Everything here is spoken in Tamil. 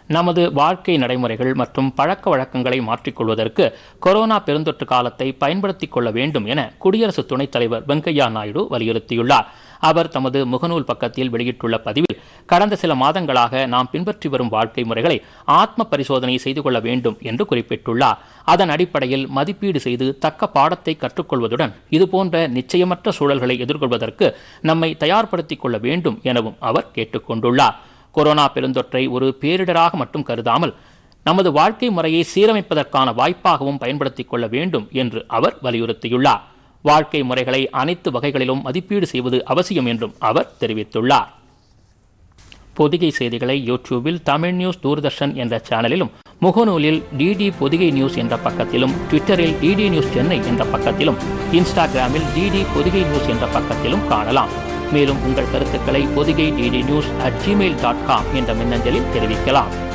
நமது வாழ்க்கை நடைமுறைகள் மற்றும் பழக்க வழக்கங்களை மாற்றிக்கொள்வதற்கு கொரோனா பெருந்தொற்று காலத்தை பயன்படுத்திக் கொள்ள வேண்டும் என குடியரசு துணைத் தலைவர் வெங்கையா நாயுடு வலியுறுத்தியுள்ளார் அவர் தமது முகநூல் பக்கத்தில் வெளியிட்டுள்ள பதிவில் கடந்த சில மாதங்களாக நாம் பின்பற்றி வரும் வாழ்க்கை முறைகளை ஆத்ம பரிசோதனை செய்து கொள்ள வேண்டும் என்று குறிப்பிட்டுள்ளார் அதன் அடிப்படையில் மதிப்பீடு செய்து தக்க பாடத்தை கற்றுக்கொள்வதுடன் இதுபோன்ற நிச்சயமற்ற சூழல்களை எதிர்கொள்வதற்கு நம்மை தயார்படுத்திக் கொள்ள வேண்டும் எனவும் அவர் கேட்டுக்கொண்டுள்ளார் கொரோனா பெருந்தொற்றை ஒரு பேரிடராக மட்டும் கருதாமல் நமது வாழ்க்கை முறையை சீரமைப்பதற்கான வாய்ப்பாகவும் பயன்படுத்திக் கொள்ள வேண்டும் என்று அவர் வலியுறுத்தியுள்ளார் வாழ்க்கை முறைகளை அனைத்து வகைகளிலும் மதிப்பீடு செய்வது அவசியம் என்றும் அவர் தெரிவித்துள்ளார் பொதிகை செய்திகளை யூடியூபில் தமிழ் நியூஸ் தூர்தர்ஷன் என்ற சேனலிலும் முகநூலில் டிடி பொதிகை நியூஸ் என்ற பக்கத்திலும் ட்விட்டரில் டிடி நியூஸ் சென்னை என்ற பக்கத்திலும் இன்ஸ்டாகிராமில் டிடி பொதிகை நியூஸ் என்ற பக்கத்திலும் காணலாம் மேலும் உங்கள் கருத்துக்களை Podhigai DD news at Gmail dot com என்ற மின்னஞ்சலில் தெரிவிக்கலாம்